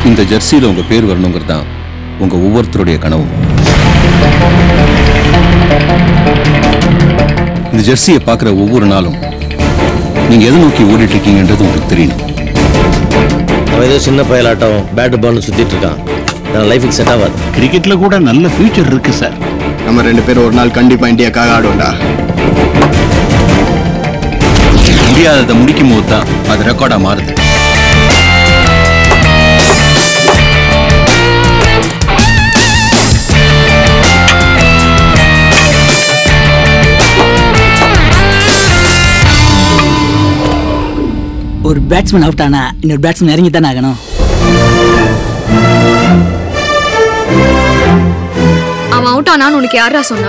இந்த ஜெர்சியில உங்க பேர் வரணுங்கிறது தான் உங்க ஒவ்வொருத்தருடைய கனவும் இந்த ஜெர்சியை பார்க்குற ஒவ்வொரு நாளும் நீங்க எதை நோக்கி ஓடிட்டு இருக்கீங்கன்றது உங்களுக்கு தெரியணும் அவன் ஏதோ சின்ன பயலாட்டம் பேட்டு பால்னு சுத்திட்டு இருக்கான் நான் லைஃபுக்கு செட் ஆகாது கிரிக்கெட்ல கூட நல்ல ஃபியூச்சர் இருக்கு சார் நம்ம ரெண்டு பேரும் ஒரு நாள் கண்டிப்பா இந்தியாக்காக ஆடுவோம்டா முடியாததை முடிக்கும் போது தான் அது ரெக்கார்டா மாறுது ஒரு பேட்ஸ்மேன் அவுட் ஆனா இன்னொரு பேட்ஸ்மேன் இறங்கி தானே ஆகணும் அவன் அவுட் ஆனான்னு உனக்கு யாரா சொன்னா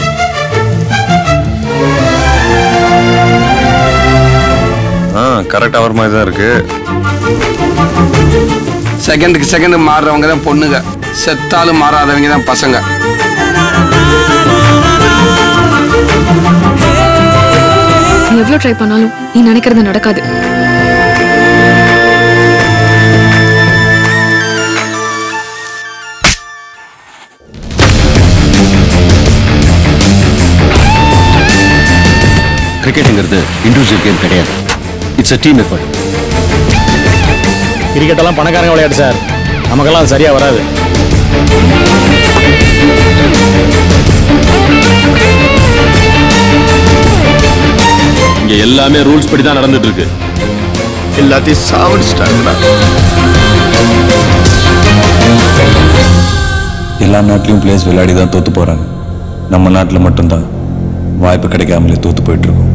ஆ கரெக்டாக வர மாதிரி தான் இருக்கு செகண்டுக்கு செகண்ட் மாறுறவங்க தான் பொண்ணுங்க செத்தாலும் மாறாதவங்க தான் பசங்க நீ எவ்வளவு ட்ரை பண்ணாலும் நீ நினைக்கிறது நடக்காது கிரிக்கெட்டுங்கிறது இண்டிவிஜுவல் கேம் கிடையாது it's a team effort cricket எல்லாம் பணக்காரங்க விளையாட்டு சார் நமக்கெல்லாம் சரியா வராது இங்க எல்லாமே ரூல்ஸ் படி தான் நடந்துட்டு இருக்கு எல்லாத்தையும் சாவடிச்சிட்டாங்கடா எல்லா நாட்டிலையும் பிளேயர்ஸ் விளையாடி தான் தோத்து போறாங்க நம்ம நாட்டில் மட்டும்தான் வாய்ப்பு கிடைக்காமலே தோத்து போயிட்டு இருக்கோம்